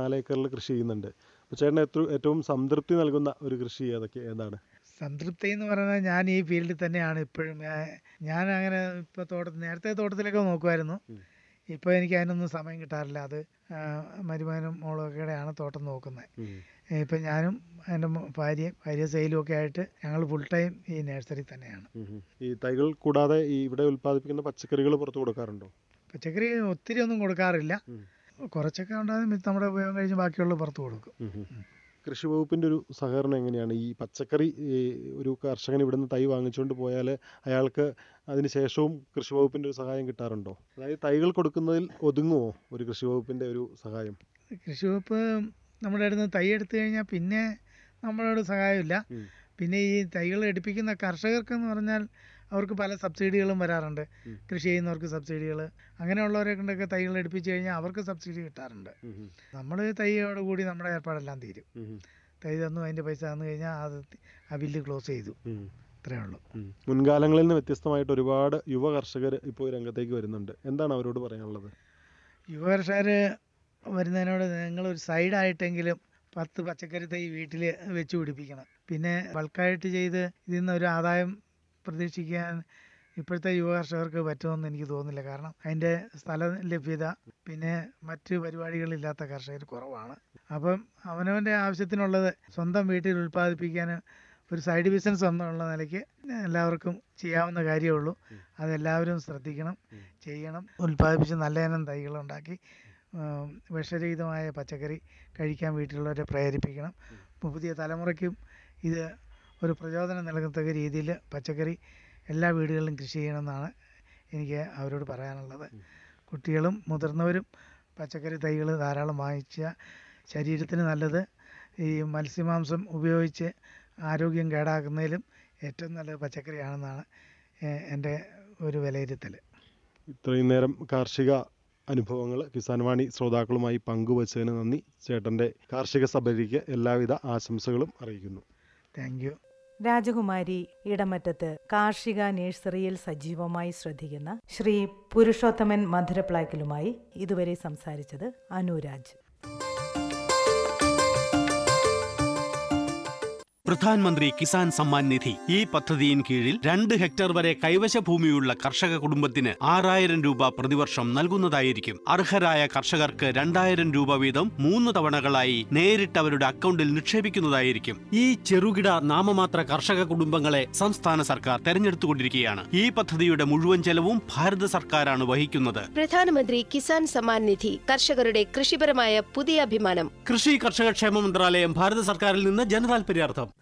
നാല് ഏക്കറിൽ കൃഷി ചെയ്യുന്നുണ്ട് അപ്പോൾ ചേട്ടന് ഏറ്റവും ഏറ്റവും സംതൃപ്തി നൽകുന്ന ഒരു കൃഷി ഏതൊക്കെ ഏതാണ് സംതൃപ്തി എന്ന് പറയുന്നത് ഞാൻ ഈ ഫീൽഡിൽ തന്നെയാണ് ഇപ്പോഴും ഞാൻ- ഞാൻ അങ്ങനെ ഇപ്പോൾ തോട്ടത്തിൽ നേരത്തെ തോട്ടത്തിലൊക്കെ നോക്കുമായിരുന്നു ഉം. ഇപ്പോൾ എനിക്ക് അതിനൊന്നും സമയം കിട്ടാറില്ല അത് ആ, മരുമകനും മോളൊക്കെയാണ് തോട്ടം നോക്കുന്നത് ഉം. ഇപ്പം ഞാനും എൻ്റെ മോ- ഭാര്യയും ഭാര്യ സെയിലും ഒക്കെ ആയിട്ട് ഞങ്ങൾ ഫുൾ ടൈം ഈ നഴ്സറി തന്നെയാണ് ഉം ഉം. ഈ തൈകൾ കൂടാതെ ഈ ഇവിടെ ഉൽപ്പാദിപ്പിക്കുന്ന പച്ചക്കറികൾ പുറത്ത് കൊടുക്കാറുണ്ടോ പച്ചക്കറി ഒത്തിരി ഒന്നും കൊടുക്കാറില്ല ഉം. കുറച്ചൊക്കെ ഉണ്ടാകും നമ്മുടെ ഉപയോഗം കഴിഞ്ഞ് ബാക്കിയുള്ള പുറത്ത് കൊടുക്കും ഉം ഉം. കൃഷി വകുപ്പിൻ്റെ ഒരു സഹകരണം എങ്ങനെയാണ് ഈ പച്ചക്കറി ഈ ഒരു കർഷകൻ ഇവിടുന്ന് തൈ വാങ്ങിച്ചുകൊണ്ട് പോയാൽ അയാൾക്ക് അതിന് ശേഷവും കൃഷി വകുപ്പിൻ്റെ ഒരു സഹായം കിട്ടാറുണ്ടോ അതായത് തൈകൾ കൊടുക്കുന്നതിൽ ഒതുങ്ങുമോ ഒരു കൃഷി വകുപ്പിൻ്റെ ഒരു സഹായം കൃഷി വകുപ്പ് നമ്മുടെ അടുത്ത് നിന്ന് തൈ എടുത്തു കഴിഞ്ഞാൽ പിന്നെ നമ്മളോട് സഹായമില്ല ഉം. പിന്നെ ഈ തൈകൾ എടുപ്പിക്കുന്ന കർഷകർക്കെന്ന് പറഞ്ഞാൽ അവർക്ക് പല സബ്സിഡികളും വരാറുണ്ട് ഉം. കൃഷി ചെയ്യുന്നവർക്ക് സബ്സിഡികൾ അങ്ങനെയുള്ളവരെ കൊണ്ടൊക്കെ തൈകൾ എടുപ്പിച്ച് കഴിഞ്ഞാൽ അവർക്ക് സബ്സിഡി കിട്ടാറുണ്ട് ഉം ഉം. നമ്മൾ തൈയോട് കൂടി നമ്മുടെ ഏർപ്പാടെല്ലാം തീരും ഉം ഉം. തൈ തന്നു അതിൻ്റെ പൈസ തന്നു കഴിഞ്ഞാൽ അത് ആ ബില്ല് ക്ലോസ് ചെയ്തു ഉം. ഇത്രയേ ഉള്ളൂ ഉം. മുൻകാലങ്ങളിൽ നിന്ന് വ്യത്യസ്തമായിട്ട് ഒരുപാട് യുവ കർഷകർ ഇപ്പോൾ രംഗത്തേക്ക് വരുന്നുണ്ട് എന്താണ് അവരോട് പറയാനുള്ളത് യുവകർഷകർ വരുന്നതിനോട് നിങ്ങളൊരു സൈഡായിട്ടെങ്കിലും പത്ത് പച്ചക്കറി തൈ വീട്ടിൽ വെച്ച് പിടിപ്പിക്കണം പിന്നെ ബൾക്കായിട്ട് ചെയ്ത് ഇതിൽ നിന്ന് ഒരു ആദായം പ്രതീക്ഷിക്കാൻ ഇപ്പോഴത്തെ യുവകർഷകർക്ക് പറ്റുമെന്ന് എനിക്ക് തോന്നുന്നില്ല കാരണം അതിൻ്റെ സ്ഥല ലഭ്യത പിന്നെ മറ്റ് പരിപാടികളില്ലാത്ത കർഷകർ കുറവാണ് അപ്പം അവനവൻ്റെ ആവശ്യത്തിനുള്ളത് സ്വന്തം വീട്ടിൽ ഉൽപ്പാദിപ്പിക്കാൻ ഒരു സൈഡ് ബിസിനസ് എന്നുള്ള നിലയ്ക്ക് എല്ലാവർക്കും ചെയ്യാവുന്ന കാര്യമേ ഉള്ളൂ അതെല്ലാവരും ശ്രദ്ധിക്കണം ചെയ്യണം ഉൽപ്പാദിപ്പിച്ച് നല്ല ഇനം തൈകളുണ്ടാക്കി ഉം, വിഷരഹിതമായ പച്ചക്കറി കഴിക്കാൻ വീട്ടിലുള്ളവരെ പ്രേരിപ്പിക്കണം ഇപ്പോൾ പുതിയ തലമുറയ്ക്കും ഇത് ഒരു പ്രചോദനം നൽകത്തക്ക രീതിയിൽ പച്ചക്കറി എല്ലാ വീടുകളിലും കൃഷി ചെയ്യണമെന്നാണ് എനിക്ക് അവരോട് പറയാനുള്ളത് കുട്ടികളും മുതിർന്നവരും പച്ചക്കറി തൈകൾ ധാരാളം വാങ്ങിച്ച ശരീരത്തിന് നല്ലത് ഈ മത്സ്യമാംസം ഉപയോഗിച്ച് ആരോഗ്യം കേടാക്കുന്നതിലും ഏറ്റവും നല്ലത് പച്ചക്കറിയാണെന്നാണ് എ- എൻ്റെ ഒരു വിലയിരുത്തൽ ഇത്രയും നേരം കാർഷിക അനുഭവങ്ങൾ കിസാൻ വാണി ശ്രോതാക്കളുമായി പങ്കുവച്ചതിന് നന്ദി ചേട്ടൻ്റെ കാർഷിക സഭയ്ക്ക് എല്ലാവിധ ആശംസകളും അറിയിക്കുന്നു താങ്ക് യു രാജകുമാരി ഇടമറ്റത്ത് കാർഷിക നഴ്സറിയിൽ സജീവമായി ശ്രദ്ധിക്കുന്ന ശ്രീ പുരുഷോത്തമൻ മധുരപ്ലാക്കലുമായി ഇതുവരെ സംസാരിച്ചത് അനുരാജ് പ്രധാൻമന്ത്രി കിസാൻ സമ്മാൻ നിധി ഈ പദ്ധതിയിൻ കീഴിൽ രണ്ട് ഹെക്ടർ വരെ കൈവശ ഭൂമിയുള്ള കർഷക കുടുംബത്തിന് ആറായിരം രൂപ പ്രതിവർഷം നൽകുന്നതായിരിക്കും അർഹരായ കർഷകർക്ക് രണ്ടായിരം രൂപ വീതം മൂന്ന് തവണകളായി നേരിട്ട് അവരുടെ അക്കൗണ്ടിൽ നിക്ഷേപിക്കുന്നതായിരിക്കും ഈ ചെറുകിട നാമമാത്ര കർഷക കുടുംബങ്ങളെ സംസ്ഥാന സർക്കാർ തെരഞ്ഞെടുത്തുകൊണ്ടിരിക്കുകയാണ് ഈ പദ്ധതിയുടെ മുഴുവൻ ചെലവും ഭാരത സർക്കാരാണ് വഹിക്കുന്നത് പ്രധാനമന്ത്രി കിസാൻ സമ്മാൻ നിധി കർഷകരുടെ കൃഷിപരമായ പുതിയ അഭിമാനം കൃഷി കർഷക ക്ഷേമ മന്ത്രാലയം ഭാരത സർക്കാരിൽ നിന്ന് ജനതാൽപര്യാർത്ഥം